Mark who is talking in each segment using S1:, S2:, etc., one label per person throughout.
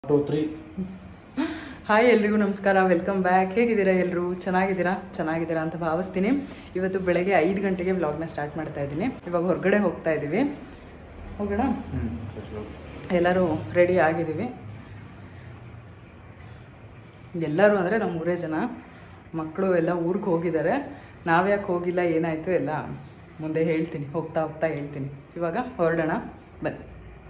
S1: to three
S2: hi ಎಲ್ರಿಗೂ ನಮಸ್ಕಾರ welcome back ಹೇಗಿದ್ದೀರಾ ಎಲ್ಲರೂ ಚೆನ್ನಾಗಿದ್ದೀರಾ ಚೆನ್ನಾಗಿದ್ದೀರಾ ಅಂತ ಭಾವಿಸ್ತೀನಿ ಇವತ್ತು ಬೆಳಗ್ಗೆ ಐದು ಗಂಟೆಗೆ ವ್ಲಾಗ್ನ ಸ್ಟಾರ್ಟ್ ಮಾಡ್ತಾ ಇದ್ದೀನಿ ಇವಾಗ ಹೊರಗಡೆ ಹೋಗ್ತಾ ಇದ್ದೀವಿ ಹೋಗೋಣ
S1: ಹ್ಞೂ ಸರಿ ಹೋಗಿ
S2: ಎಲ್ಲರೂ ರೆಡಿ ಆಗಿದ್ದೀವಿ ಎಲ್ಲರೂ ಅಂದರೆ ನಮ್ಮ ಊರೇ ಜನ ಮಕ್ಕಳು ಎಲ್ಲ ಊರಿಗೆ ಹೋಗಿದ್ದಾರೆ ನಾವ್ಯಾಕೆ ಹೋಗಿಲ್ಲ ಏನಾಯಿತು ಎಲ್ಲ ಮುಂದೆ ಹೇಳ್ತೀನಿ ಹೋಗ್ತಾ ಹೋಗ್ತಾ ಹೇಳ್ತೀನಿ ಇವಾಗ ಹೊರಡೋಣ ಬನ್ನಿ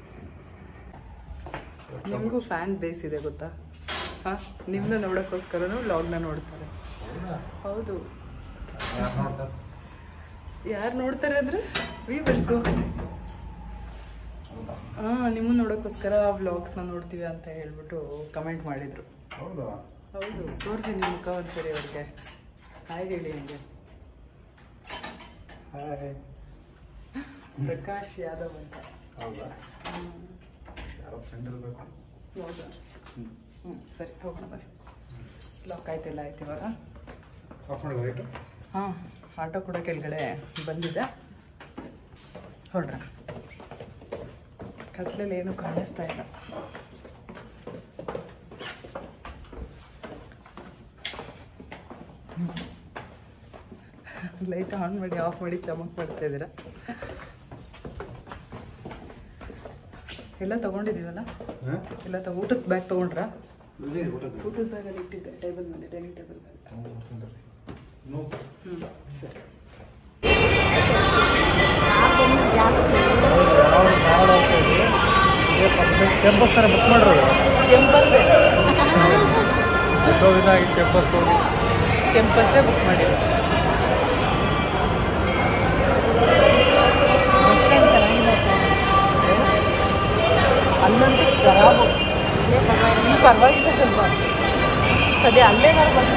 S2: ನಿಮಗೂ ಫ್ಯಾನ್ ಬೇಸ್ ಇದೆ ಗೊತ್ತಾ ಹಾಂ ನಿಮ್ಮನ್ನ ನೋಡೋಕ್ಕೋಸ್ಕರನೂ ವ್ಲಾಗ್ನ ನೋಡ್ತಾರೆ ಹೌದು
S1: ಯಾರು ನೋಡ್ತಾರೆ
S2: ಯಾರು ನೋಡ್ತಾರೆ ಅಂದರೆ ವ್ಯೂವರ್ಸು ಹಾಂ ನಿಮ್ಮನ್ನ ನೋಡೋಕ್ಕೋಸ್ಕರ ವ್ಲಾಗ್ಸ್ನ ನೋಡ್ತೀವಿ ಅಂತ ಹೇಳ್ಬಿಟ್ಟು ಕಮೆಂಟ್ ಮಾಡಿದರು
S1: ಹೌದಾ
S2: ಹೌದು ತೋರಿಸಿ ನಿಮ್ಮ ಮುಖ ಒಂದ್ಸರಿ ಅವ್ರಿಗೆ ಹಾಯ್ ಹೇಳಿ ನನಗೆ
S1: ಹಾಯ್
S2: ಪ್ರಕಾಶ್ ಯಾದವ್ ಅಂತ
S1: ಹೌದಾ ಯಾರೋ ಫ್ರೆಂಡ್ ಇರಬೇಕು
S2: ಹೌದಾ ಹ್ಞೂ ಸರಿ ಹೋಗೋಣ ಬನ್ನಿ ಲಾಕ್ ಆಯ್ತೆಲ್ಲ ಆಯ್ತು ಇವಾಗ
S1: ಆಫ್ ಮಾಡಿ ರೈಟು
S2: ಹಾಂ ಆಟೋ ಕೂಡ ಕೆಳಗಡೆ ಬಂದಿದೆ ಹೊರಡ್ರ ಕತ್ಲಲ್ಲಿ ಏನು ಕಾಣಿಸ್ತಾ ಇಲ್ಲ ಲೈಟ್ ಆನ್ ಮಾಡಿ ಆಫ್ ಮಾಡಿ ಚಮಕ್ ಮಾಡ್ತಾ ಇದ್ದೀರಾ ಎಲ್ಲ ತಗೊಂಡಿದ್ದೀವಲ್ಲ
S1: ಹಾಂ
S2: ಎಲ್ಲ ತಗೋ ಊಟದ ಬ್ಯಾಗ್ ತೊಗೊಂಡ್ರಾ
S1: ಇಲ್ಲಿ ಊಟದ್ದು
S2: ಊಟದ ಬ್ಯಾಗಲ್ಲಿ ಇಟ್ಟಿದ್ದೆ ಟೇಬಲ್ ಮೇಲೆ ಡೈನಿಂಗ್ ಟೇಬಲ್ ಮೇಲೆ
S1: ನೋ
S2: ಹ್ಞೂ ಸರಿ
S1: ಕೆಂಪಸ್ ಥರ ಬುಕ್ ಮಾಡಿರೋದು
S2: ಕೆಂಪಸ್ಸೇ
S1: ಎಷ್ಟೋ ದಿನ ಆಗಿತ್ತು ಕೆಂಪಸ್ ಹೋಗಿ
S2: ಕೆಂಪಸ್ಸೇ ಬುಕ್ ಮಾಡಿರೋದು ಬಸ್ ಸ್ಟ್ಯಾಂಡ್ ಚೆನ್ನಾಗಿದೆ ಅಲ್ಲಂತೂ ಖರಾಬು ಇಲ್ಲಿ ಪರವಾಗಿಲ್ಲ ಸ್ವಲ್ಪ ಸದ್ಯ ಅಲ್ಲೇ ನಾನು ಬಸ್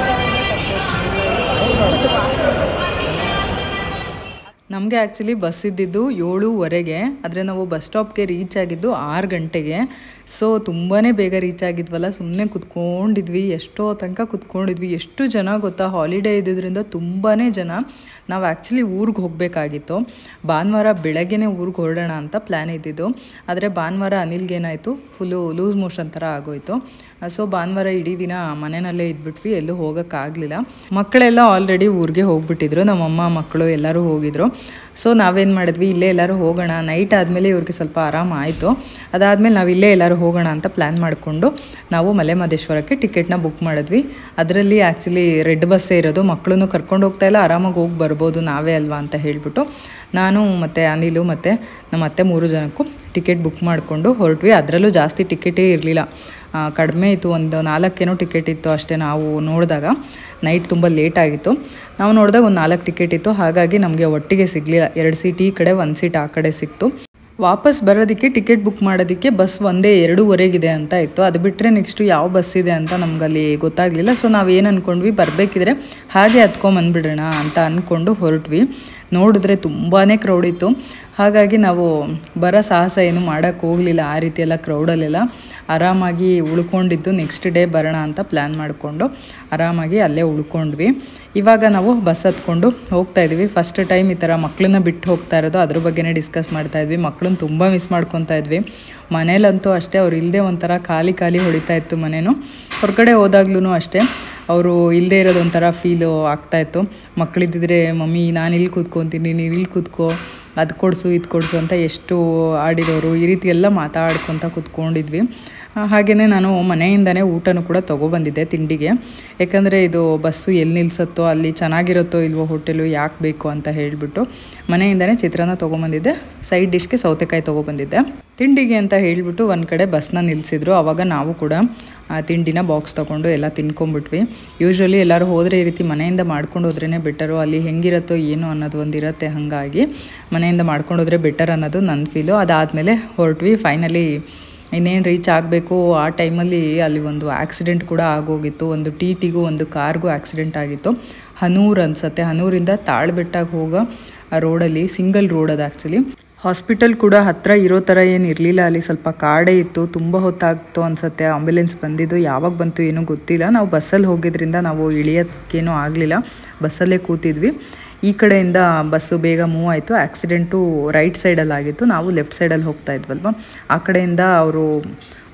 S2: ನಮಗೆ ಆ್ಯಕ್ಚುಲಿ ಬಸ್ ಇದ್ದಿದ್ದು ಏಳುವರೆಗೆ ಆದರೆ ನಾವು ಬಸ್ ಸ್ಟಾಪ್ಗೆ ರೀಚ್ ಆಗಿದ್ದು ಆರು ಗಂಟೆಗೆ ಸೊ ತುಂಬಾ ಬೇಗ ರೀಚ್ ಆಗಿದ್ವಲ್ಲ ಸುಮ್ಮನೆ ಕುತ್ಕೊಂಡಿದ್ವಿ ಎಷ್ಟೋ ತನಕ ಕುತ್ಕೊಂಡಿದ್ವಿ ಎಷ್ಟು ಜನ ಗೊತ್ತಾ ಹಾಲಿಡೇ ಇದ್ದಿದ್ದರಿಂದ ತುಂಬಾ ಜನ ನಾವು ಆ್ಯಕ್ಚುಲಿ ಊರಿಗೆ ಹೋಗಬೇಕಾಗಿತ್ತು ಭಾನುವಾರ ಬೆಳಗ್ಗೆನೇ ಊರಿಗೆ ಹೊರಡೋಣ ಅಂತ ಪ್ಲ್ಯಾನ್ ಇದ್ದಿದ್ದು ಆದರೆ ಭಾನುವಾರ ಅನಿಲ್ಗೇನಾಯಿತು ಫುಲ್ಲು ಲೂಸ್ ಮೋಷನ್ ಥರ ಆಗೋಯ್ತು ಸೊ ಭಾನುವಾರ ಇಡೀ ದಿನ ಮನೆಯಲ್ಲೇ ಇದ್ಬಿಟ್ವಿ ಎಲ್ಲೂ ಹೋಗೋಕ್ಕಾಗಲಿಲ್ಲ ಮಕ್ಕಳೆಲ್ಲ ಆಲ್ರೆಡಿ ಊರಿಗೆ ಹೋಗ್ಬಿಟ್ಟಿದ್ರು ನಮ್ಮಮ್ಮ ಮಕ್ಕಳು ಎಲ್ಲರೂ ಹೋಗಿದ್ರು ಸೊ ನಾವೇನು ಮಾಡಿದ್ವಿ ಇಲ್ಲೇ ಎಲ್ಲರೂ ಹೋಗೋಣ ನೈಟ್ ಆದಮೇಲೆ ಇವ್ರಿಗೆ ಸ್ವಲ್ಪ ಆರಾಮ ಆಯಿತು ಅದಾದಮೇಲೆ ನಾವು ಇಲ್ಲೇ ಎಲ್ಲರೂ ಹೋಗೋಣ ಅಂತ ಪ್ಲ್ಯಾನ್ ಮಾಡಿಕೊಂಡು ನಾವು ಮಲೆಮಹದೇಶ್ವರಕ್ಕೆ ಟಿಕೆಟ್ನ ಬುಕ್ ಮಾಡಿದ್ವಿ ಅದರಲ್ಲಿ ಆ್ಯಕ್ಚುಲಿ ರೆಡ್ ಬಸ್ಸೇ ಇರೋದು ಮಕ್ಕಳನ್ನು ಕರ್ಕೊಂಡು ಹೋಗ್ತಾ ಇಲ್ಲ ಆರಾಮಾಗಿ ಹೋಗಿ ಬರ್ಬೋದು ನಾವೇ ಅಲ್ವಾ ಅಂತ ಹೇಳಿಬಿಟ್ಟು ನಾನು ಮತ್ತು ಅನಿಲು ಮತ್ತು ನಮ್ಮ ಅತ್ತೆ ಮೂರು ಜನಕ್ಕೂ ಟಿಕೆಟ್ ಬುಕ್ ಮಾಡಿಕೊಂಡು ಹೊರಟ್ವಿ ಅದರಲ್ಲೂ ಜಾಸ್ತಿ ಟಿಕೆಟೇ ಇರಲಿಲ್ಲ ಕಡಿಮೆ ಇತ್ತು ಒಂದು ನಾಲ್ಕೇನೋ ಟಿಕೆಟ್ ಇತ್ತು ಅಷ್ಟೇ ನಾವು ನೋಡಿದಾಗ ನೈಟ್ ತುಂಬ ಲೇಟ್ ಆಗಿತ್ತು ನಾವು ನೋಡಿದಾಗ ಒಂದು ನಾಲ್ಕು ಟಿಕೆಟ್ ಇತ್ತು ಹಾಗಾಗಿ ನಮಗೆ ಒಟ್ಟಿಗೆ ಸಿಗಲಿಲ್ಲ ಎರಡು ಸೀಟ್ ಈ ಕಡೆ ಒಂದು ಸೀಟ್ ಆ ಕಡೆ ಸಿಕ್ತು ವಾಪಸ್ ಬರೋದಕ್ಕೆ ಟಿಕೆಟ್ ಬುಕ್ ಮಾಡೋದಕ್ಕೆ ಬಸ್ ಒಂದೇ ಎರಡೂವರೆಗಿದೆ ಅಂತ ಇತ್ತು ಅದು ಬಿಟ್ಟರೆ ನೆಕ್ಸ್ಟು ಯಾವ ಬಸ್ ಇದೆ ಅಂತ ನಮಗಲ್ಲಿ ಗೊತ್ತಾಗಲಿಲ್ಲ ಸೊ ನಾವು ಏನು ಅಂದ್ಕೊಂಡ್ವಿ ಬರಬೇಕಿದ್ರೆ ಹಾಗೆ ಹತ್ಕೊಂಬಂದ್ಬಿಡೋಣ ಅಂತ ಅಂದ್ಕೊಂಡು ಹೊರಟ್ವಿ ನೋಡಿದ್ರೆ ತುಂಬಾ ಕ್ರೌಡ್ ಇತ್ತು ಹಾಗಾಗಿ ನಾವು ಬರೋ ಸಾಹಸ ಏನು ಮಾಡೋಕ್ಕೆ ಹೋಗಲಿಲ್ಲ ಆ ರೀತಿ ಎಲ್ಲ ಕ್ರೌಡಲ್ಲೆಲ್ಲ ಆರಾಮಾಗಿ ಉಳ್ಕೊಂಡಿದ್ದು ನೆಕ್ಸ್ಟ್ ಡೇ ಬರೋಣ ಅಂತ ಪ್ಲ್ಯಾನ್ ಮಾಡಿಕೊಂಡು ಆರಾಮಾಗಿ ಅಲ್ಲೇ ಉಳ್ಕೊಂಡ್ವಿ ಇವಾಗ ನಾವು ಬಸ್ ಹತ್ಕೊಂಡು ಹೋಗ್ತಾ ಇದ್ವಿ ಫಸ್ಟ್ ಟೈಮ್ ಈ ಥರ ಮಕ್ಕಳನ್ನ ಬಿಟ್ಟು ಹೋಗ್ತಾ ಇರೋದು ಅದ್ರ ಬಗ್ಗೆನೇ ಡಿಸ್ಕಸ್ ಮಾಡ್ತಾ ಇದ್ವಿ ಮಕ್ಕಳನ್ನ ತುಂಬ ಮಿಸ್ ಮಾಡ್ಕೊತಾ ಇದ್ವಿ ಮನೇಲಂತೂ ಅಷ್ಟೇ ಅವ್ರು ಇಲ್ಲದೆ ಒಂಥರ ಖಾಲಿ ಖಾಲಿ ಹೊಡಿತಾ ಇತ್ತು ಮನೇನು ಹೊರಗಡೆ ಹೋದಾಗ್ಲೂ ಅಷ್ಟೇ ಅವರು ಇಲ್ಲದೆ ಇರೋದು ಒಂಥರ ಫೀಲು ಆಗ್ತಾಯಿತ್ತು ಮಕ್ಕಳಿದ್ದಿದ್ರೆ ಮಮ್ಮಿ ನಾನು ಇಲ್ಲಿ ಕೂತ್ಕೊತೀನಿ ನೀನು ಇಲ್ಲಿ ಕೂತ್ಕೋ ಅದು ಕೊಡಿಸು ಇದು ಕೊಡಿಸು ಅಂತ ಎಷ್ಟು ಆಡಿರೋರು ಈ ರೀತಿ ಎಲ್ಲ ಮಾತಾಡ್ಕೊತ ಕೂತ್ಕೊಂಡಿದ್ವಿ ಹಾಗೆಯೇ ನಾನು ಮನೆಯಿಂದನೇ ಊಟನೂ ಕೂಡ ತೊಗೊಬಂದಿದ್ದೆ ತಿಂಡಿಗೆ ಯಾಕಂದರೆ ಇದು ಬಸ್ಸು ಎಲ್ಲಿ ನಿಲ್ಸತ್ತೋ ಅಲ್ಲಿ ಚೆನ್ನಾಗಿರುತ್ತೋ ಇಲ್ವೋ ಹೋಟೆಲು ಯಾಕೆ ಬೇಕು ಅಂತ ಹೇಳಿಬಿಟ್ಟು ಮನೆಯಿಂದನೇ ಚಿತ್ರಾನ್ನ ತೊಗೊಂಬಂದಿದ್ದೆ ಸೈಡ್ ಡಿಶ್ಗೆ ಸೌತೆಕಾಯಿ ತೊಗೊಬಂದಿದ್ದೆ ತಿಂಡಿಗೆ ಅಂತ ಹೇಳಿಬಿಟ್ಟು ಒಂದು ಕಡೆ ಬಸ್ನ ನಿಲ್ಲಿಸಿದ್ರು ಆವಾಗ ನಾವು ಕೂಡ ಆ ತಿಂಡಿನ ಬಾಕ್ಸ್ ತೊಗೊಂಡು ಎಲ್ಲ ತಿನ್ಕೊಂಬಿಟ್ವಿ ಯೂಶ್ವಲಿ ಎಲ್ಲರೂ ಹೋದರೆ ಈ ರೀತಿ ಮನೆಯಿಂದ ಮಾಡ್ಕೊಂಡು ಹೋದ್ರೇ ಬೆಟರು ಅಲ್ಲಿ ಹೆಂಗಿರುತ್ತೋ ಏನು ಅನ್ನೋದು ಒಂದು ಇರುತ್ತೆ ಹಾಗಾಗಿ ಮನೆಯಿಂದ ಮಾಡ್ಕೊಂಡು ಹೋದ್ರೆ ಬೆಟರ್ ಅನ್ನೋದು ನನ್ನ ಫೀಲು ಅದಾದಮೇಲೆ ಹೊರಟ್ವಿ ಫೈನಲಿ ಇನ್ನೇನು ರೀಚ್ ಆಗಬೇಕು ಆ ಟೈಮಲ್ಲಿ ಅಲ್ಲಿ ಒಂದು ಆಕ್ಸಿಡೆಂಟ್ ಕೂಡ ಆಗೋಗಿತ್ತು ಒಂದು ಟಿ ಟಿಗೂ ಒಂದು ಕಾರ್ಗೂ ಆಕ್ಸಿಡೆಂಟ್ ಆಗಿತ್ತು ಹನೂರ್ ಅನ್ಸತ್ತೆ ಹನೂರಿಂದ ತಾಳ್ಬೆಟ್ಟಾಗ ಹೋಗೋ ಆ ರೋಡಲ್ಲಿ ಸಿಂಗಲ್ ರೋಡ್ ಅದು ಆ್ಯಕ್ಚುಲಿ ಹಾಸ್ಪಿಟಲ್ ಕೂಡ ಹತ್ತಿರ ಇರೋ ಥರ ಏನು ಇರಲಿಲ್ಲ ಅಲ್ಲಿ ಸ್ವಲ್ಪ ಕಾಡೇ ಇತ್ತು ತುಂಬ ಹೊತ್ತಾಗ್ತು ಅನ್ಸುತ್ತೆ ಆಂಬ್ಯುಲೆನ್ಸ್ ಬಂದಿದ್ದು ಯಾವಾಗ ಬಂತು ಏನೂ ಗೊತ್ತಿಲ್ಲ ನಾವು ಬಸ್ಸಲ್ಲಿ ಹೋಗಿದ್ರಿಂದ ನಾವು ಇಳಿಯೋಕ್ಕೇನೂ ಆಗಲಿಲ್ಲ ಬಸ್ಸಲ್ಲೇ ಕೂತಿದ್ವಿ ಈ ಕಡೆಯಿಂದ ಬಸ್ಸು ಬೇಗ ಮೂವ್ ಆಯಿತು ಆ್ಯಕ್ಸಿಡೆಂಟು ರೈಟ್ ಸೈಡಲ್ಲಿ ಆಗಿತ್ತು ನಾವು ಲೆಫ್ಟ್ ಸೈಡಲ್ಲಿ ಹೋಗ್ತಾ ಇದ್ವಲ್ವ ಆ ಕಡೆಯಿಂದ ಅವರು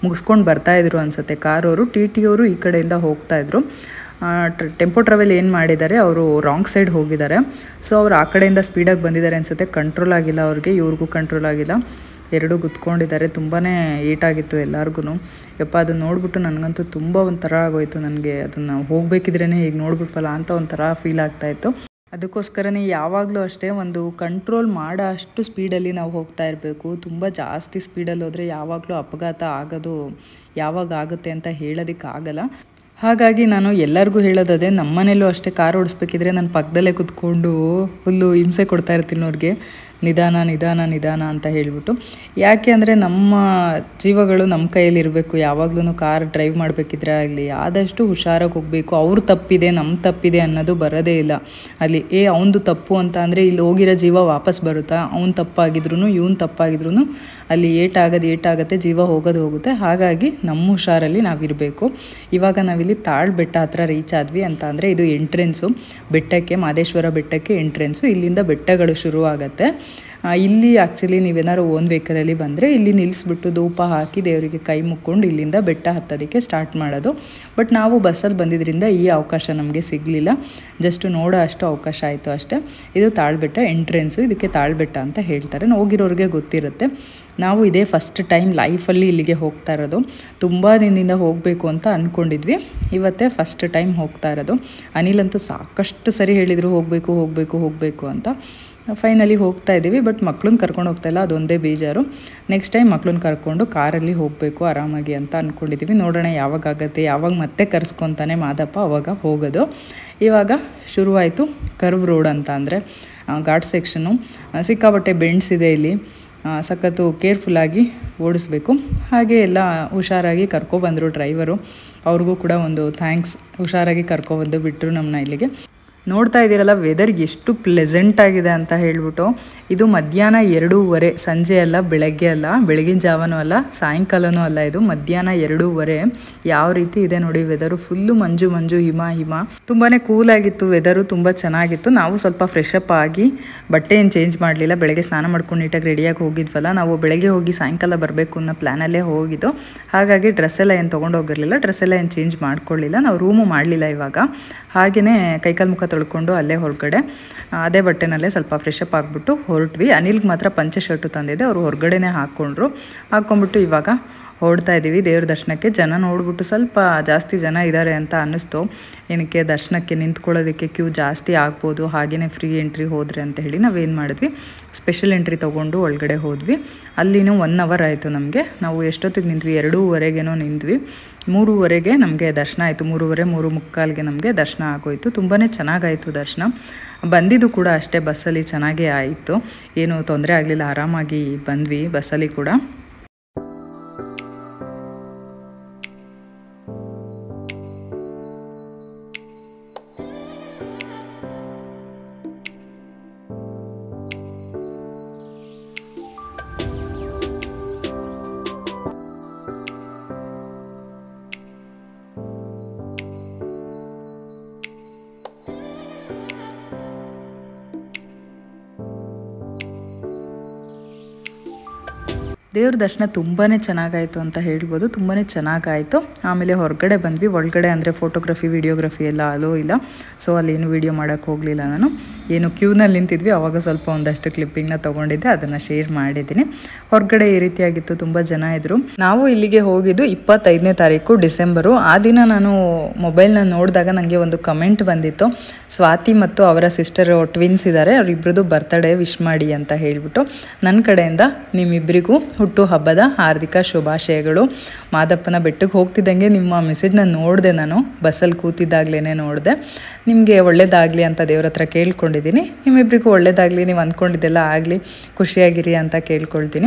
S2: ಮುಗಿಸ್ಕೊಂಡು ಬರ್ತಾಯಿದ್ರು ಅನಿಸುತ್ತೆ ಕಾರವರು ಟಿ ಟಿ ಅವರು ಈ ಕಡೆಯಿಂದ ಹೋಗ್ತಾಯಿದ್ರು ಟೆಂಪೋ ಟ್ರಾವೆಲ್ ಏನು ಮಾಡಿದ್ದಾರೆ ಅವರು ರಾಂಗ್ ಸೈಡ್ ಹೋಗಿದ್ದಾರೆ ಸೊ ಅವ್ರು ಆ ಕಡೆಯಿಂದ ಸ್ಪೀಡಾಗಿ ಬಂದಿದ್ದಾರೆ ಅನಿಸುತ್ತೆ ಕಂಟ್ರೋಲ್ ಆಗಿಲ್ಲ ಅವ್ರಿಗೆ ಇವ್ರಿಗೂ ಕಂಟ್ರೋಲ್ ಆಗಿಲ್ಲ ಎರಡೂ ಗುದ್ಕೊಂಡಿದ್ದಾರೆ ತುಂಬಾ ಏಟಾಗಿತ್ತು ಎಲ್ಲರಿಗೂ ಯಪ್ಪ ಅದು ನೋಡ್ಬಿಟ್ಟು ನನಗಂತೂ ತುಂಬ ಒಂಥರ ಆಗೋಯ್ತು ನನಗೆ ಅದನ್ನು ಹೋಗಬೇಕಿದ್ರೇ ಈಗ ನೋಡ್ಬಿಟ್ವಲ್ಲ ಅಂತ ಒಂಥರ ಫೀಲ್ ಆಗ್ತಾಯಿತ್ತು ಅದಕ್ಕೋಸ್ಕರನೇ ಯಾವಾಗಲೂ ಅಷ್ಟೇ ಒಂದು ಕಂಟ್ರೋಲ್ ಮಾಡೋ ಅಷ್ಟು ಸ್ಪೀಡಲ್ಲಿ ನಾವು ಹೋಗ್ತಾ ಇರಬೇಕು ತುಂಬ ಜಾಸ್ತಿ ಸ್ಪೀಡಲ್ಲಿ ಹೋದರೆ ಯಾವಾಗಲೂ ಅಪಘಾತ ಆಗೋದು ಯಾವಾಗ ಆಗುತ್ತೆ ಅಂತ ಹೇಳೋದಕ್ಕಾಗಲ್ಲ ಹಾಗಾಗಿ ನಾನು ಎಲ್ಲರಿಗೂ ಹೇಳೋದದೇ ನಮ್ಮನೇಲೂ ಅಷ್ಟೇ ಕಾರ್ ಓಡಿಸ್ಬೇಕಿದ್ರೆ ನಾನು ಪಕ್ಕದಲ್ಲೇ ಕುತ್ಕೊಂಡು ಫುಲ್ಲು ಹಿಂಸೆ ಕೊಡ್ತಾ ಇರ್ತೀನಿ ಅವ್ರಿಗೆ ನಿಧಾನ ನಿಧಾನ ನಿಧಾನ ಅಂತ ಹೇಳಿಬಿಟ್ಟು ಯಾಕೆ ಅಂದರೆ ನಮ್ಮ ಜೀವಗಳು ನಮ್ಮ ಕೈಯಲ್ಲಿ ಇರಬೇಕು ಯಾವಾಗಲೂ ಕಾರ್ ಡ್ರೈವ್ ಮಾಡಬೇಕಿದ್ರೆ ಆಗಲಿ ಆದಷ್ಟು ಹುಷಾರಾಗಿ ಹೋಗಬೇಕು ಅವ್ರ ತಪ್ಪಿದೆ ನಮ್ಮ ತಪ್ಪಿದೆ ಅನ್ನೋದು ಬರೋದೇ ಇಲ್ಲ ಅಲ್ಲಿ ಏ ಅವನದು ತಪ್ಪು ಅಂತ ಅಂದರೆ ಇಲ್ಲಿ ಹೋಗಿರೋ ಜೀವ ವಾಪಸ್ ಬರುತ್ತಾ ಅವ್ನು ತಪ್ಪಾಗಿದ್ರು ಇವ್ನು ತಪ್ಪಾಗಿದ್ರು ಅಲ್ಲಿ ಏಟಾಗೋದು ಏಟಾಗುತ್ತೆ ಜೀವ ಹೋಗೋದು ಹೋಗುತ್ತೆ ಹಾಗಾಗಿ ನಮ್ಮ ಹುಷಾರಲ್ಲಿ ನಾವಿರಬೇಕು ಇವಾಗ ನಾವಿಲ್ಲಿ ತಾಳ್ ಬೆಟ್ಟ ಹತ್ರ ರೀಚ್ ಆದ್ವಿ ಅಂತ ಅಂದರೆ ಇದು ಎಂಟ್ರೆನ್ಸು ಬೆಟ್ಟಕ್ಕೆ ಮಾದೇಶ್ವರ ಬೆಟ್ಟಕ್ಕೆ ಎಂಟ್ರೆನ್ಸು ಇಲ್ಲಿಂದ ಬೆಟ್ಟಗಳು ಶುರು ಆಗುತ್ತೆ ಆ, ಇಲ್ಲಿ ಆ್ಯಕ್ಚುಲಿ ನೀವೇನಾದ್ರು ಓನ್ ವೆಹಿಕಲಲ್ಲಿ ಬಂದರೆ ಇಲ್ಲಿ ನಿಲ್ಲಿಸ್ಬಿಟ್ಟು ಧೂಪ ಹಾಕಿ ದೇವರಿಗೆ ಕೈ ಮುಕ್ಕೊಂಡು ಇಲ್ಲಿಂದ ಬೆಟ್ಟ ಹತ್ತೋದಕ್ಕೆ ಸ್ಟಾರ್ಟ್ ಮಾಡೋದು ಬಟ್ ನಾವು ಬಸ್ಸಲ್ಲಿ ಬಂದಿದ್ದರಿಂದ ಈ ಅವಕಾಶ ನಮಗೆ ಸಿಗಲಿಲ್ಲ ಜಸ್ಟ್ ನೋಡೋ ಅಷ್ಟು ಅವಕಾಶ ಆಯಿತು ಅಷ್ಟೇ ಇದು ತಾಳ್ಬೆಟ್ಟ ಎಂಟ್ರೆನ್ಸು ಇದಕ್ಕೆ ತಾಳ್ಬೆಟ್ಟ ಅಂತ ಹೇಳ್ತಾರೆ ಹೋಗಿರೋರಿಗೆ ಗೊತ್ತಿರುತ್ತೆ ನಾವು ಇದೇ ಫಸ್ಟ್ ಟೈಮ್ ಲೈಫಲ್ಲಿ ಇಲ್ಲಿಗೆ ಹೋಗ್ತಾ ಇರೋದು ತುಂಬ ದಿನದಿಂದ ಹೋಗಬೇಕು ಅಂತ ಅಂದ್ಕೊಂಡಿದ್ವಿ ಇವತ್ತೇ ಫಸ್ಟ್ ಟೈಮ್ ಹೋಗ್ತಾ ಇರೋದು ಅನಿಲ್ ಅಂತೂ ಸಾಕಷ್ಟು ಸರಿ ಹೇಳಿದರು ಹೋಗಬೇಕು ಹೋಗಬೇಕು ಹೋಗಬೇಕು ಅಂತ ಫೈನಲಿ ಹೋಗ್ತಾ ಇದ್ದೀವಿ ಬಟ್ ಮಕ್ಳನ್ನ ಕರ್ಕೊಂಡು ಹೋಗ್ತಾ ಇಲ್ಲ ಅದೊಂದೇ ಬೇಜಾರು ನೆಕ್ಸ್ಟ್ ಟೈಮ್ ಮಕ್ಳನ್ನ ಕರ್ಕೊಂಡು ಕಾರಲ್ಲಿ ಹೋಗಬೇಕು ಆರಾಮಾಗಿ ಅಂತ ಅಂದ್ಕೊಂಡಿದ್ದೀವಿ ನೋಡೋಣ ಯಾವಾಗ ಆಗುತ್ತೆ ಯಾವಾಗ ಮತ್ತೆ ಕರ್ಸ್ಕೊತಾನೆ ಮಾದಪ್ಪ ಅವಾಗ ಹೋಗೋದು ಇವಾಗ ಶುರುವಾಯಿತು ಕರ್ವ್ ರೋಡ್ ಅಂತ ಅಂದರೆ ಘಾಟ್ ಸೆಕ್ಷನು ಸಿಕ್ಕಾಪಟ್ಟೆ ಬೆಂಡ್ಸ್ ಇದೆ ಇಲ್ಲಿ ಆ, ಸಖತ್ತು ಕೇರ್ಫುಲ್ಲಾಗಿ ಓಡಿಸ್ಬೇಕು ಹಾಗೆ ಎಲ್ಲ ಹುಷಾರಾಗಿ ಕರ್ಕೊಬಂದರು ಡ್ರೈವರು ಅವ್ರಿಗೂ ಕೂಡ ಒಂದು ಥ್ಯಾಂಕ್ಸ್ ಹುಷಾರಾಗಿ ಕರ್ಕೊಬಂದು ಬಿಟ್ಟರು ನಮ್ಮನ್ನ ಇಲ್ಲಿಗೆ ನೋಡ್ತಾ ಇದ್ದೀರಲ್ಲ ವೆದರ್ ಎಷ್ಟು ಪ್ಲೆಸೆಂಟ್ ಆಗಿದೆ ಅಂತ ಹೇಳ್ಬಿಟ್ಟು ಇದು ಮಧ್ಯಾಹ್ನ ಎರಡೂವರೆ ಸಂಜೆ ಅಲ್ಲ ಬೆಳಗ್ಗೆ ಅಲ್ಲ ಬೆಳಗಿನ ಜಾವನೂ ಅಲ್ಲ ಸಾಯಂಕಾಲನೂ ಅಲ್ಲ ಇದು ಮಧ್ಯಾಹ್ನ ಎರಡೂವರೆ ಯಾವ ರೀತಿ ಇದೆ ನೋಡಿ ವೆದರು ಫುಲ್ಲು ಮಂಜು ಮಂಜು ಹಿಮ ಹಿಮ ತುಂಬಾ ಕೂಲ್ ಆಗಿತ್ತು ವೆದರು ತುಂಬ ಚೆನ್ನಾಗಿತ್ತು ನಾವು ಸ್ವಲ್ಪ ಫ್ರೆಶ್ ಅಪ್ ಆಗಿ ಬಟ್ಟೆ ಏನು ಚೇಂಜ್ ಮಾಡಲಿಲ್ಲ ಬೆಳಗ್ಗೆ ಸ್ನಾನ ಮಾಡ್ಕೊಂಡು ನೀಟಾಗಿ ರೆಡಿಯಾಗಿ ಹೋಗಿದ್ವಲ್ಲ ನಾವು ಬೆಳಗ್ಗೆ ಹೋಗಿ ಸಾಯಂಕಾಲ ಬರಬೇಕು ಅನ್ನೋ ಪ್ಲ್ಯಾನಲ್ಲೇ ಹೋಗಿದ್ದು ಹಾಗಾಗಿ ಡ್ರೆಸ್ ಎಲ್ಲ ಏನು ತೊಗೊಂಡೋಗಿರಲಿಲ್ಲ ಡ್ರೆಸ್ ಎಲ್ಲ ಏನು ಚೇಂಜ್ ಮಾಡ್ಕೊಳ್ಳಿಲ್ಲ ನಾವು ರೂಮು ಮಾಡಲಿಲ್ಲ ಇವಾಗ ಹಾಗೆಯೇ ಕೈಕಾಲು ಮುಖ ತೊಳ್ಕೊಂಡು ಅಲ್ಲೇ ಹೊರಗಡೆ ಆ, ಅದೇ ಬಟ್ಟೆನಲ್ಲೇ ಸ್ವಲ್ಪ ಫ್ರೆಶ್ ಅಪ್ ಆಗಿಬಿಟ್ಟು ಹೊರಟ್ವಿ ಅನಿಲ್ಗೆ ಮಾತ್ರ ಪಂಚೆ ಶರ್ಟು ತಂದಿದ್ದೆ ಅವರು ಹೊರಗಡೆನೇ ಹಾಕ್ಕೊಂಡ್ರು ಹಾಕ್ಕೊಂಬಿಟ್ಟು ಇವಾಗ ಹೊರಡ್ತಾ ಇದ್ದೀವಿ ದೇವ್ರ ದರ್ಶನಕ್ಕೆ ಜನ ನೋಡ್ಬಿಟ್ಟು ಸ್ವಲ್ಪ ಜಾಸ್ತಿ ಜನ ಇದ್ದಾರೆ ಅಂತ ಅನ್ನಿಸ್ತು ಏನಕ್ಕೆ ದರ್ಶನಕ್ಕೆ ನಿಂತ್ಕೊಳ್ಳೋದಕ್ಕೆ ಕ್ಯೂ ಜಾಸ್ತಿ ಆಗ್ಬೋದು ಹಾಗೆಯೇ ಫ್ರೀ ಎಂಟ್ರಿ ಹೋದ್ರೆ ಅಂತ ಹೇಳಿ ನಾವೇನು ಮಾಡಿದ್ವಿ ಸ್ಪೆಷಲ್ ಎಂಟ್ರಿ ತೊಗೊಂಡು ಒಳಗಡೆ ಹೋದ್ವಿ ಅಲ್ಲಿನೂ ಒನ್ ಅವರ್ ಆಯಿತು ನಮಗೆ ನಾವು ಎಷ್ಟೊತ್ತಿಗೆ ನಿಂತ್ವಿ ಎರಡೂವರೆಗೇನೋ ನಿಂತ್ವಿ ಮೂರುವರೆಗೆ ನಮಗೆ ದರ್ಶನ ಆಯಿತು ಮೂರುವರೆ ಮೂರು ಮುಕ್ಕಾಲ್ಗೆ ನಮಗೆ ದರ್ಶನ ಆಗೋಯಿತು ತುಂಬಾ ಚೆನ್ನಾಗಾಯಿತು ದರ್ಶನ ಬಂದಿದ್ದು ಕೂಡ ಅಷ್ಟೇ ಬಸ್ಸಲ್ಲಿ ಚೆನ್ನಾಗೇ ಆಯಿತು ಏನು ತೊಂದರೆ ಆಗಲಿಲ್ಲ ಆರಾಮಾಗಿ ಬಂದ್ವಿ ಬಸ್ಸಲ್ಲಿ ಕೂಡ ದೇವ್ರ ದರ್ಶನ ತುಂಬಾ ಚೆನ್ನಾಗಾಯಿತು ಅಂತ ಹೇಳ್ಬೋದು ತುಂಬಾ ಚೆನ್ನಾಗಾಯಿತು ಆಮೇಲೆ ಹೊರಗಡೆ ಬಂದ್ವಿ ಒಳಗಡೆ ಅಂದರೆ ಫೋಟೋಗ್ರಫಿ ವಿಡಿಯೋಗ್ರಫಿ ಎಲ್ಲ ಅಲೋ ಇಲ್ಲ ಸೊ ಅಲ್ಲಿ ಏನು ವೀಡಿಯೋ ಮಾಡೋಕ್ಕೆ ಹೋಗಲಿಲ್ಲ ನಾನು ಏನು ಕ್ಯೂನಲ್ಲಿ ನಿಂತಿದ್ವಿ ಅವಾಗ ಸ್ವಲ್ಪ ಒಂದಷ್ಟು ಕ್ಲಿಪ್ಪಿಂಗ್ನ ತೊಗೊಂಡಿದ್ದೆ ಅದನ್ನು ಶೇರ್ ಮಾಡಿದ್ದೀನಿ ಹೊರಗಡೆ ಈ ರೀತಿಯಾಗಿತ್ತು ತುಂಬ ಜನ ಇದ್ದರು ನಾವು ಇಲ್ಲಿಗೆ ಹೋಗಿದ್ದು ಇಪ್ಪತ್ತೈದನೇ ತಾರೀಕು ಡಿಸೆಂಬರು ಆ ದಿನ ನಾನು ಮೊಬೈಲ್ನ ನೋಡಿದಾಗ ನನಗೆ ಒಂದು ಕಮೆಂಟ್ ಬಂದಿತ್ತು ಸ್ವಾತಿ ಮತ್ತು ಅವರ ಸಿಸ್ಟರ್ ಟ್ವಿನ್ಸ್ ಇದ್ದಾರೆ ಅವರಿಬ್ಬರದು ಬರ್ತ್ಡೇ ವಿಶ್ ಮಾಡಿ ಅಂತ ಹೇಳಿಬಿಟ್ಟು ನನ್ನ ಕಡೆಯಿಂದ ನಿಮ್ಮಿಬ್ಬರಿಗೂ ಹುಟ್ಟು ಹಬ್ಬದ ಹಾರ್ದಿಕ ಶುಭಾಶಯಗಳು ಮಾದಪ್ಪನ ಬೆಟ್ಟಕ್ಕೆ ಹೋಗ್ತಿದ್ದಂಗೆ ನಿಮ್ಮ ಮೆಸೇಜ್ನ ನೋಡಿದೆ ನಾನು ಬಸ್ಸಲ್ಲಿ ಕೂತಿದ್ದಾಗಲೇ ನೋಡಿದೆ ನಿಮಗೆ ಒಳ್ಳೇದಾಗಲಿ ಅಂತ ದೇವ್ರ ಹತ್ರ ಕೇಳ್ಕೊಂಡಿದ್ದೀನಿ ನಿಮ್ಮಿಬ್ಬರಿಗೂ ಒಳ್ಳೇದಾಗಲಿ ನೀವು ಅಂದ್ಕೊಂಡಿದ್ದೆಲ್ಲ ಆಗಲಿ ಖುಷಿಯಾಗಿರಿ ಅಂತ ಕೇಳ್ಕೊಳ್ತೀನಿ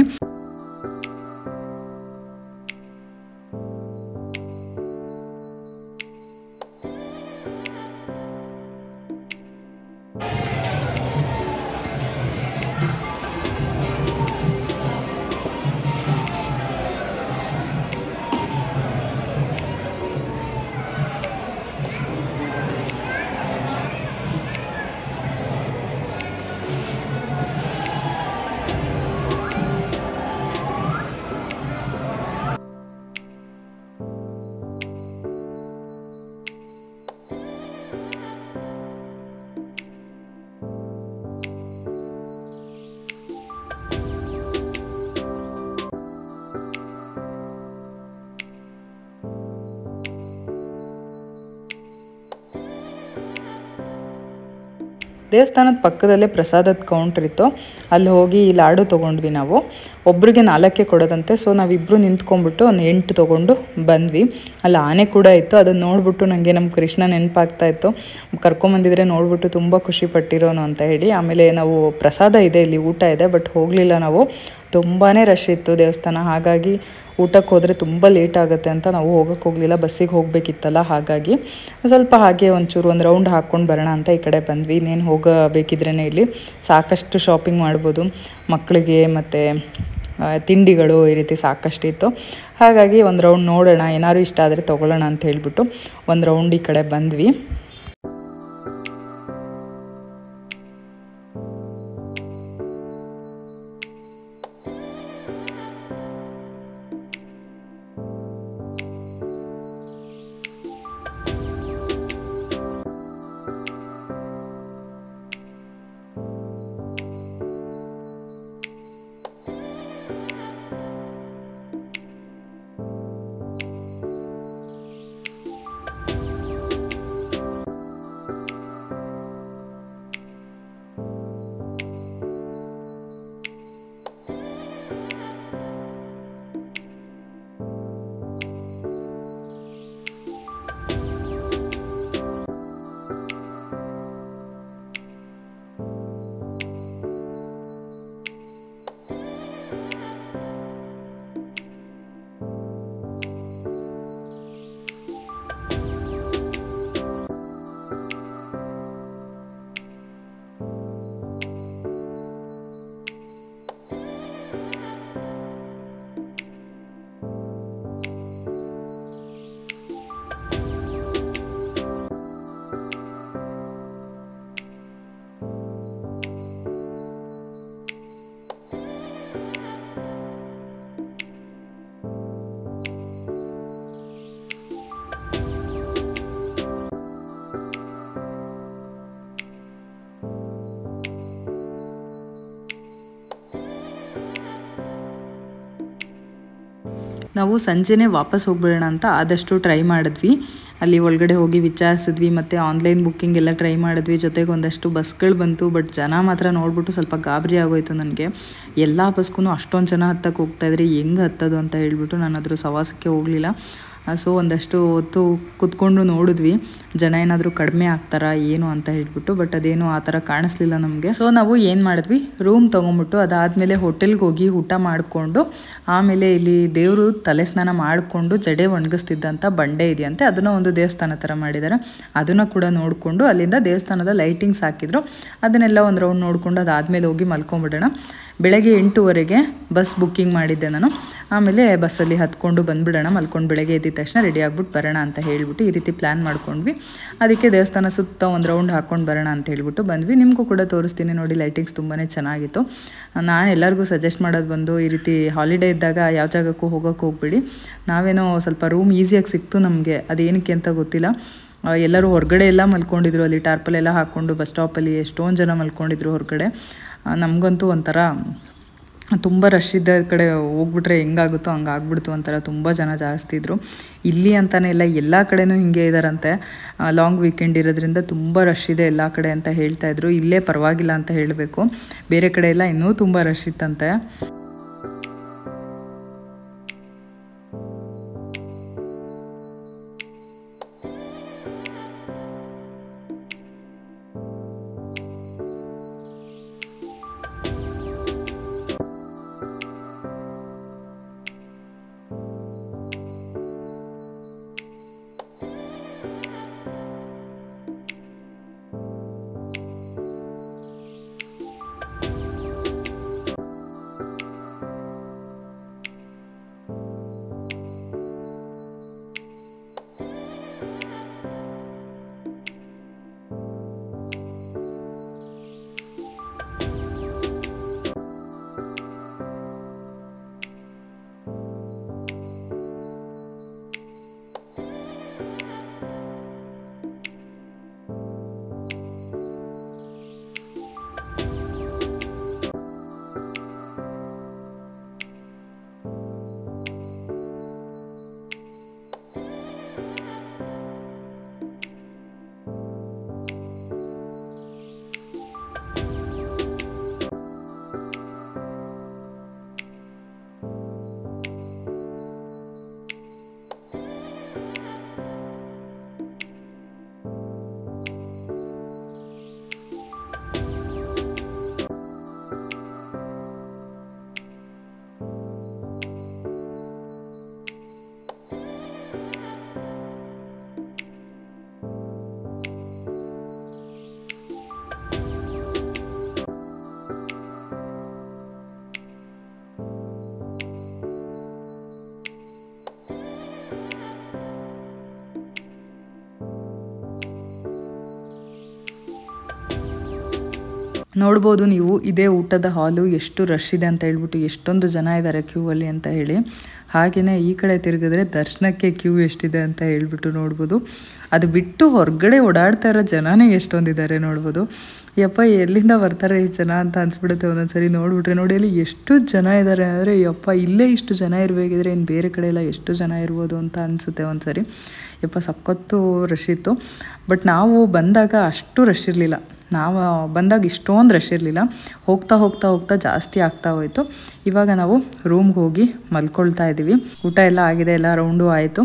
S2: ದೇವಸ್ಥಾನದ ಪಕ್ಕದಲ್ಲೇ ಪ್ರಸಾದದ ಕೌಂಟ್ರ್ ಇತ್ತು ಅಲ್ಲಿ ಹೋಗಿ ಲಾಡು ತೊಗೊಂಡ್ವಿ ನಾವು ಒಬ್ರಿಗೆ ನಾಲ್ಕೇ ಕೊಡೋದಂತೆ ಸೊ ನಾವಿಬ್ಬರು ನಿಂತ್ಕೊಂಡ್ಬಿಟ್ಟು ಒಂದು ಎಂಟು ತೊಗೊಂಡು ಬಂದ್ವಿ ಅಲ್ಲಿ ಆನೆ ಕೂಡ ಇತ್ತು ಅದನ್ನು ನೋಡ್ಬಿಟ್ಟು ನನಗೆ ನಮ್ಮ ಕೃಷ್ಣ ನೆನಪಾಗ್ತಾ ಇತ್ತು ಕರ್ಕೊಂಬಂದಿದ್ರೆ ನೋಡ್ಬಿಟ್ಟು ತುಂಬ ಖುಷಿ ಪಟ್ಟಿರೋನು ಅಂತ ಹೇಳಿ ಆಮೇಲೆ ನಾವು ಪ್ರಸಾದ ಇದೆ ಇಲ್ಲಿ ಊಟ ಇದೆ ಬಟ್ ಹೋಗಲಿಲ್ಲ ನಾವು ತುಂಬಾ ರಶ್ ಇತ್ತು ದೇವಸ್ಥಾನ ಹಾಗಾಗಿ ಊಟಕ್ಕೆ ಹೋದರೆ ತುಂಬ ಲೇಟ್ ಆಗುತ್ತೆ ಅಂತ ನಾವು ಹೋಗೋಕ್ಕೆ ಹೋಗಲಿಲ್ಲ ಬಸ್ಸಿಗೆ ಹೋಗಬೇಕಿತ್ತಲ್ಲ ಹಾಗಾಗಿ ಸ್ವಲ್ಪ ಹಾಗೆ ಒಂಚೂರು ಒಂದು ರೌಂಡ್ ಹಾಕ್ಕೊಂಡು ಬರೋಣ ಅಂತ ಈ ಕಡೆ ಬಂದ್ವಿ ಇನ್ನೇನು ಹೋಗಬೇಕಿದ್ರೇ ಇಲ್ಲಿ ಸಾಕಷ್ಟು ಶಾಪಿಂಗ್ ಮಾಡ್ಬೋದು ಮಕ್ಕಳಿಗೆ ಮತ್ತು ಆ, ತಿಂಡಿಗಳು ಈ ರೀತಿ ಸಾಕಷ್ಟಿತ್ತು ಹಾಗಾಗಿ ಒಂದು ರೌಂಡ್ ನೋಡೋಣ ಏನಾದ್ರು ಇಷ್ಟ ಆದರೆ ತೊಗೊಳ್ಳೋಣ ಅಂತ ಹೇಳ್ಬಿಟ್ಟು ಒಂದು ರೌಂಡ್ ಈ ಕಡೆ ಬಂದ್ವಿ ನಾವು ಸಂಜೆನೇ ವಾಪಸ್ ಹೋಗ್ಬಿಡೋಣ ಅಂತ ಆದಷ್ಟು ಟ್ರೈ ಮಾಡಿದ್ವಿ ಅಲ್ಲಿ ಒಳಗಡೆ ಹೋಗಿ ವಿಚಾರಿಸಿದ್ವಿ ಮತ್ತು ಆನ್ಲೈನ್ ಬುಕ್ಕಿಂಗ್ ಎಲ್ಲ ಟ್ರೈ ಮಾಡಿದ್ವಿ ಜೊತೆಗೆ ಒಂದಷ್ಟು ಬಸ್ಗಳು ಬಂತು ಬಟ್ ಜನ ಮಾತ್ರ ನೋಡ್ಬಿಟ್ಟು ಸ್ವಲ್ಪ ಗಾಬರಿ ಆಗೋಯ್ತು ನನಗೆ ಎಲ್ಲ ಬಸ್ಗೂ ಅಷ್ಟೊಂದು ಜನ ಹತ್ತಕ್ಕೆ ಹೋಗ್ತಾಯಿದ್ರೆ ಹೆಂಗೆ ಹತ್ತೋದು ಅಂತ ಹೇಳ್ಬಿಟ್ಟು ನಾನು ಅದ್ರ ಸವಾಸಕ್ಕೆ ಹೋಗಲಿಲ್ಲ ಸೊ ಒಂದಷ್ಟು ಹೊತ್ತು ಕುತ್ಕೊಂಡು ನೋಡಿದ್ವಿ ಜನ ಏನಾದರೂ ಕಡಿಮೆ ಆಗ್ತಾರಾ ಏನು ಅಂತ ಹೇಳ್ಬಿಟ್ಟು ಬಟ್ ಅದೇನು ಆ ಥರ ಕಾಣಿಸ್ಲಿಲ್ಲ ನಮಗೆ ಸೊ ನಾವು ಏನು ಮಾಡಿದ್ವಿ ರೂಮ್ ತೊಗೊಂಬಿಟ್ಟು ಅದಾದಮೇಲೆ ಹೋಟೆಲ್ಗೆ ಹೋಗಿ ಊಟ ಮಾಡಿಕೊಂಡು ಆಮೇಲೆ ಇಲ್ಲಿ ದೇವರು ತಲೆ ಸ್ನಾನ ಮಾಡಿಕೊಂಡು ಜಡೆ ಒಣಗಿಸ್ತಿದ್ದಂಥ ಬಂಡೆ ಇದೆಯಂತೆ ಅದನ್ನು ಒಂದು ದೇವಸ್ಥಾನ ಥರ ಮಾಡಿದ್ದಾರೆ ಅದನ್ನು ಕೂಡ ನೋಡಿಕೊಂಡು ಅಲ್ಲಿಂದ ದೇವಸ್ಥಾನದ ಲೈಟಿಂಗ್ಸ್ ಹಾಕಿದ್ರು ಅದನ್ನೆಲ್ಲ ಒಂದು ರೌಂಡ್ ನೋಡಿಕೊಂಡು ಅದಾದಮೇಲೆ ಹೋಗಿ ಮಲ್ಕೊಂಬಿಡೋಣ ಬೆಳಗ್ಗೆ ಎಂಟೂವರೆಗೆ ಬಸ್ ಬುಕ್ಕಿಂಗ್ ಮಾಡಿದ್ದೆ ನಾನು ಆಮೇಲೆ ಬಸ್ಸಲ್ಲಿ ಹತ್ಕೊಂಡು ಬಂದುಬಿಡೋಣ ಮಲ್ಕೊಂಡು ಬೆಳಗ್ಗೆ ಎದ್ದಿದ ತಕ್ಷಣ ರೆಡಿ ಆಗ್ಬಿಟ್ಟು ಬರೋಣ ಅಂತ ಹೇಳ್ಬಿಟ್ಟು ಈ ರೀತಿ ಪ್ಲ್ಯಾನ್ ಮಾಡ್ಕೊಂಡ್ವಿ ಅದಕ್ಕೆ ದೇವಸ್ಥಾನ ಸುತ್ತ ಒಂದು ರೌಂಡ್ ಹಾಕ್ಕೊಂಡು ಬರೋಣ ಅಂತ ಹೇಳ್ಬಿಟ್ಟು ಬಂದ್ವಿ ನಿಮಗೂ ಕೂಡ ತೋರಿಸ್ತೀನಿ ನೋಡಿ ಲೈಟಿಂಗ್ಸ್ ತುಂಬಾ ಚೆನ್ನಾಗಿತ್ತು ನಾನು ಎಲ್ಲರಿಗೂ ಸಜೆಸ್ಟ್ ಮಾಡೋದು ಬಂದು ಈ ರೀತಿ ಹಾಲಿಡೇ ಇದ್ದಾಗ ಯಾವ ಜಾಗಕ್ಕೂ ಹೋಗೋಕ್ಕೆ ಹೋಗ್ಬಿಡಿ ನಾವೇನೋ ಸ್ವಲ್ಪ ರೂಮ್ ಈಸಿಯಾಗಿ ಸಿಕ್ತು ನಮಗೆ ಅದೇನಕ್ಕೆ ಅಂತ ಗೊತ್ತಿಲ್ಲ ಆ, ಎಲ್ಲರೂ ಹೊರಗಡೆ ಎಲ್ಲ ಮಲ್ಕೊಂಡಿದ್ರು ಅಲ್ಲಿ ಟಾರ್ಪಲ್ ಎಲ್ಲ ಹಾಕ್ಕೊಂಡು ಬಸ್ ಸ್ಟಾಪಲ್ಲಿ ಎಷ್ಟೊಂದು ಜನ ಮಲ್ಕೊಂಡಿದ್ರು ಹೊರಗಡೆ ಆ, ನಮಗಂತೂ ಒಂಥರ ತುಂಬ ರಶ್ ಇದ್ದ ಕಡೆ ಹೋಗ್ಬಿಟ್ರೆ ಹೆಂಗಾಗುತ್ತೋ ಹಂಗೆ ಆಗ್ಬಿಡ್ತು ಒಂಥರ ತುಂಬ ಜನ ಜಾಸ್ತಿ ಇದ್ದರು ಇಲ್ಲಿ ಅಂತಾನೆ ಇಲ್ಲ ಎಲ್ಲ ಕಡೆನೂ ಹಿಂಗೆ ಇದ್ದಾರಂತೆ ಲಾಂಗ್ ವೀಕೆಂಡ್ ಇರೋದ್ರಿಂದ ತುಂಬ ರಶ್ ಇದೆ ಎಲ್ಲ ಕಡೆ ಅಂತ ಹೇಳ್ತಾ ಇದ್ರು ಇಲ್ಲೇ ಪರವಾಗಿಲ್ಲ ಅಂತ ಹೇಳಬೇಕು ಬೇರೆ ಕಡೆ ಎಲ್ಲ ಇನ್ನೂ ತುಂಬ ರಶ್ ಇತ್ತಂತೆ ನೋಡ್ಬೋದು ನೀವು ಇದೇ ಊಟದ ಹಾಲು ಎಷ್ಟು ರಶ್ ಇದೆ ಅಂತ ಹೇಳ್ಬಿಟ್ಟು ಎಷ್ಟೊಂದು ಜನ ಇದ್ದಾರೆ ಕ್ಯೂ ಅಲ್ಲಿ ಅಂತ ಹೇಳಿ ಹಾಗೆಯೇ ಈ ಕಡೆ ತಿರುಗಿದ್ರೆ ದರ್ಶನಕ್ಕೆ ಕ್ಯೂ ಎಷ್ಟಿದೆ ಅಂತ ಹೇಳ್ಬಿಟ್ಟು ನೋಡ್ಬೋದು ಅದು ಬಿಟ್ಟು ಹೊರಗಡೆ ಓಡಾಡ್ತಾ ಇರೋ ಜನನೇ ಎಷ್ಟೊಂದಿದ್ದಾರೆ ನೋಡ್ಬೋದು ಯಪ್ಪ ಎಲ್ಲಿಂದ ಬರ್ತಾರೆ ಈ ಜನ ಅಂತ ಅನ್ಸ್ಬಿಡುತ್ತೆ ಒಂದೊಂದ್ಸರಿ ನೋಡ್ಬಿಟ್ರೆ ನೋಡಿ ಅಲ್ಲಿ ಎಷ್ಟು ಜನ ಇದ್ದಾರೆ ಅಂದರೆ ಯಪ್ಪ ಇಲ್ಲೇ ಇಷ್ಟು ಜನ ಇರಬೇಕಿದ್ರೆ ಇನ್ನು ಬೇರೆ ಕಡೆ ಎಲ್ಲ ಎಷ್ಟು ಜನ ಇರ್ಬೋದು ಅಂತ ಅನಿಸುತ್ತೆ ಒಂದ್ಸರಿ ಯಪ್ಪ ಸಖತ್ತು ರಶ್ ಇತ್ತು ಬಟ್ ನಾವು ಬಂದಾಗ ಅಷ್ಟು ರಶ್ ಇರಲಿಲ್ಲ ನಾವು ಬಂದಾಗ ಇಷ್ಟೊಂದು ರಶ್ ಇರಲಿಲ್ಲ ಹೋಗ್ತಾ ಹೋಗ್ತಾ ಹೋಗ್ತಾ ಜಾಸ್ತಿ ಆಗ್ತಾ ಹೋಯಿತು ಇವಾಗ ನಾವು ರೂಮ್ಗೆ ಹೋಗಿ ಮಲ್ಕೊಳ್ತಾ ಇದ್ದೀವಿ ಊಟ ಎಲ್ಲ ಆಗಿದೆ ಎಲ್ಲ ರೌಂಡು ಆಯಿತು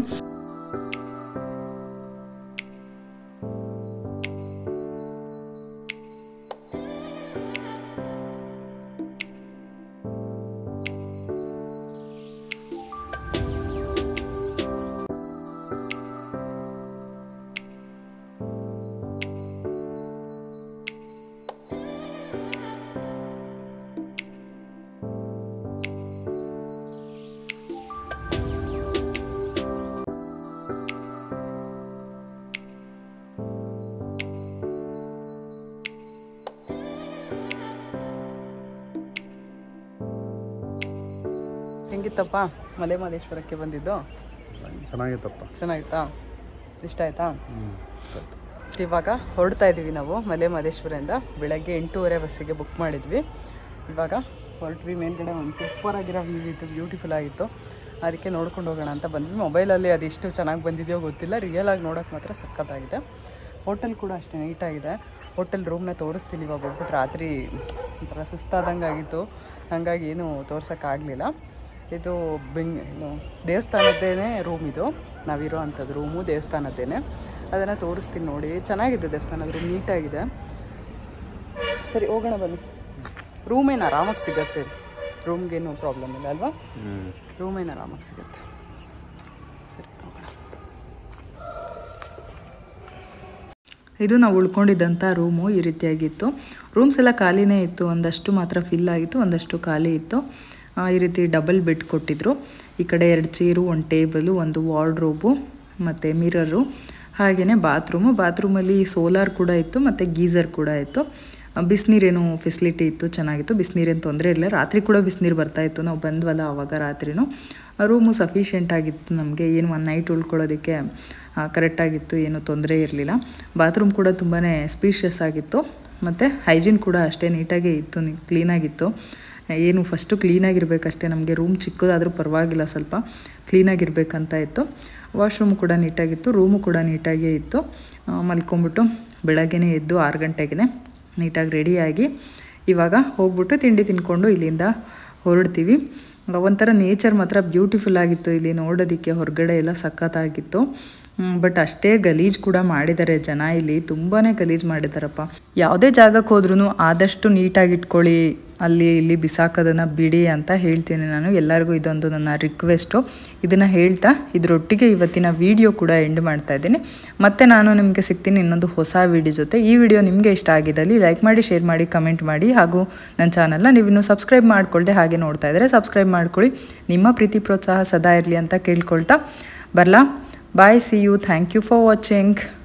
S2: ಹೆಂಗಿತ್ತಪ್ಪ ಮಲೆ ಮಹದೇಶ್ವರಕ್ಕೆ ಬಂದಿದ್ದು
S1: ಚೆನ್ನಾಗಿತ್ತಪ್ಪ
S2: ಚೆನ್ನಾಗಿತ್ತಾ ಇಷ್ಟ ಆಯ್ತಾ
S1: ಹ್ಞೂ
S2: ಇವಾಗ ಹೊರಡ್ತಾ ಇದ್ದೀವಿ ನಾವು ಮಲೆ ಮಹದೇಶ್ವರದಿಂದ ಬೆಳಗ್ಗೆ ಎಂಟೂವರೆ ಬಸ್ಸಿಗೆ ಬುಕ್ ಮಾಡಿದ್ವಿ ಇವಾಗ ಹೊರಟ್ವಿ ಮೇಲ್ಗಡೆ ಒಂದು ಸೂಪರ್ ಆಗಿರೋ ವ್ಯೂ ಇತ್ತು ಬ್ಯೂಟಿಫುಲ್ ಆಗಿತ್ತು ಅದಕ್ಕೆ ನೋಡ್ಕೊಂಡು ಹೋಗೋಣ ಅಂತ ಬಂದ್ವಿ ಮೊಬೈಲಲ್ಲಿ ಅದೆಷ್ಟು ಚೆನ್ನಾಗಿ ಬಂದಿದೆಯೋ ಗೊತ್ತಿಲ್ಲ ರಿಯಲ್ ಆಗಿ ನೋಡೋಕೆ ಮಾತ್ರ ಸಖತ್ತಾಗಿದೆ ಹೋಟೆಲ್ ಕೂಡ ಅಷ್ಟೇ ನೀಟಾಗಿದೆ ಹೋಟೆಲ್ ರೂಮ್ನ ತೋರಿಸ್ತೀನಿ ಇವಾಗ ಹೋಗ್ಬಿಟ್ಟು ರಾತ್ರಿ ಒಂಥರ ಸುಸ್ತಾದಂಗೆ ಆಗಿತ್ತು ಹಾಗಾಗಿ ಏನು ತೋರ್ಸೋಕ್ಕಾಗಲಿಲ್ಲ ಇದು ಬೆಂಗ್ ಏನು ದೇವಸ್ಥಾನದ್ದೇನೆ ರೂಮ್ ಇದು ನಾವಿರೋ ಅಂಥದ್ದು ರೂಮು ದೇವಸ್ಥಾನದ್ದೇನೆ ಅದನ್ನು ತೋರಿಸ್ತೀನಿ ನೋಡಿ ಚೆನ್ನಾಗಿದೆ ದೇವಸ್ಥಾನದ ರೂಮ್ ನೀಟಾಗಿದೆ ಸರಿ ಹೋಗೋಣ ಬನ್ನಿ ರೂಮೇನು ಆರಾಮಾಗಿ ಸಿಗತ್ತೆ ರೂಮ್ಗೇನು ಪ್ರಾಬ್ಲಮ್ ಇಲ್ಲ ಅಲ್ವಾ
S1: ಹ್ಞೂ
S2: ರೂಮೇನು ಆರಾಮಾಗಿ ಸಿಗತ್ತೆ ಸರಿ ಹೋಗೋಣ ಇದು ನಾವು ಉಳ್ಕೊಂಡಿದ್ದಂಥ ರೂಮು ಈ ರೀತಿಯಾಗಿತ್ತು ರೂಮ್ಸ್ ಎಲ್ಲ ಖಾಲಿನೇ ಇತ್ತು ಒಂದಷ್ಟು ಮಾತ್ರ ಫಿಲ್ ಆಗಿತ್ತು ಒಂದಷ್ಟು ಖಾಲಿ ಇತ್ತು ಆ, ಈ ರೀತಿ ಡಬಲ್ ಬೆಡ್ ಕೊಟ್ಟಿದ್ರು ಈ ಕಡೆ ಎರಡು ಚೇರು ಒಂದು ಟೇಬಲು ಒಂದು ವಾರ್ಡ್ರೋಬು ಮತ್ತು ಮಿರರು ಹಾಗೆಯೇ ಬಾತ್ರೂಮು ಬಾತ್ರೂಮಲ್ಲಿ ಸೋಲಾರ್ ಕೂಡ ಇತ್ತು ಮತ್ತು ಗೀಸರ್ ಕೂಡ ಇತ್ತು ಆ, ಬಿಸಿನೀರೇನು ಫೆಸಿಲಿಟಿ ಇತ್ತು ಚೆನ್ನಾಗಿತ್ತು ಬಿಸಿನೀರೇನು ತೊಂದರೆ ಇರಲಿಲ್ಲ ರಾತ್ರಿ ಕೂಡ ಬಿಸಿನೀರು ಬರ್ತಾ ಇತ್ತು ನಾವು ಬಂದ್ವಲ್ಲ ಆವಾಗ ರಾತ್ರಿನೂ ರೂಮು ಸಫಿಷಿಯೆಂಟ್ ಆಗಿತ್ತು ನಮಗೆ ಏನು ಒಂದು ನೈಟ್ ಉಳ್ಕೊಳ್ಳೋದಕ್ಕೆ ಕರೆಕ್ಟಾಗಿತ್ತು ಏನು ತೊಂದರೆ ಇರಲಿಲ್ಲ ಬಾತ್ರೂಮ್ ಕೂಡ ತುಂಬಾ ಸ್ಪೀಷಿಯಸ್ ಆಗಿತ್ತು ಮತ್ತು ಹೈಜೀನ್ ಕೂಡ ಅಷ್ಟೇ ನೀಟಾಗೇ ಇತ್ತು ಕ್ಲೀನಾಗಿತ್ತು ಏನು ಫಸ್ಟು ಕ್ಲೀನಾಗಿರ್ಬೇಕಷ್ಟೇ ನಮಗೆ ರೂಮ್ ಚಿಕ್ಕದಾದರೂ ಪರವಾಗಿಲ್ಲ ಸ್ವಲ್ಪ ಕ್ಲೀನಾಗಿರ್ಬೇಕಂತ ಇತ್ತು ವಾಶ್ರೂಮ್ ಕೂಡ ನೀಟಾಗಿತ್ತು ರೂಮು ಕೂಡ ನೀಟಾಗೇ ಇತ್ತು ಆ, ಮಲ್ಕೊಂಬಿಟ್ಟು ಬೆಳಗ್ಗೆನೇ ಎದ್ದು ಆರು ಗಂಟೆಗೆ ನೀಟಾಗಿ ರೆಡಿಯಾಗಿ ಇವಾಗ ಹೋಗ್ಬಿಟ್ಟು ತಿಂಡಿ ತಿನ್ಕೊಂಡು ಇಲ್ಲಿಂದ ಹೊರಡ್ತೀವಿ ಒಂಥರ ನೇಚರ್ ಮಾತ್ರ ಬ್ಯೂಟಿಫುಲ್ ಆಗಿತ್ತು ಇಲ್ಲಿ ನೋಡೋದಕ್ಕೆ ಹೊರಗಡೆ ಎಲ್ಲ ಸಖತ್ತಾಗಿತ್ತು ಬಟ್ ಅಷ್ಟೇ ಗಲೀಜ್ ಕೂಡ ಮಾಡಿದ್ದಾರೆ ಜನ ಇಲ್ಲಿ ತುಂಬಾ ಗಲೀಜ್ ಮಾಡಿದಾರಪ್ಪ ಯಾವುದೇ ಜಾಗಕ್ಕೆ ಹೋದ್ರೂ ಆದಷ್ಟು ನೀಟಾಗಿ ಇಟ್ಕೊಳ್ಳಿ ಅಲ್ಲಿ ಇಲ್ಲಿ ಬಿಸಾಕೋದನ್ನು ಬಿಡಿ ಅಂತ ಹೇಳ್ತೀನಿ ನಾನು ಎಲ್ಲರಿಗೂ ಇದೊಂದು ನನ್ನ ರಿಕ್ವೆಸ್ಟು ಇದನ್ನು ಹೇಳ್ತಾ ಇದರೊಟ್ಟಿಗೆ ಇವತ್ತಿನ ವಿಡಿಯೋ ಕೂಡ ಎಂಡ್ ಮಾಡ್ತಾ ಇದ್ದೀನಿ ಮತ್ತೆ ನಾನು ನಿಮಗೆ ಸಿಗ್ತೀನಿ ಇನ್ನೊಂದು ಹೊಸ ವಿಡಿಯೋ ಜೊತೆ ಈ ವಿಡಿಯೋ ನಿಮಗೆ ಇಷ್ಟ ಆಗಿದ್ದಲ್ಲಿ ಲೈಕ್ ಮಾಡಿ ಶೇರ್ ಮಾಡಿ ಕಮೆಂಟ್ ಮಾಡಿ ಹಾಗೂ ನನ್ನ ಚಾನಲ್ನ ನೀವಿನ್ನೂ ಸಬ್ಸ್ಕ್ರೈಬ್ ಮಾಡ್ಕೊಳ್ದೆ ಹಾಗೆ ನೋಡ್ತಾ ಇದ್ದರೆ ಸಬ್ಸ್ಕ್ರೈಬ್ ಮಾಡ್ಕೊಳ್ಳಿ ನಿಮ್ಮ ಪ್ರೀತಿ ಪ್ರೋತ್ಸಾಹ ಸದಾ ಇರಲಿ ಅಂತ ಕೇಳ್ಕೊಳ್ತಾ ಬರಲಾ bye see you thank you for watching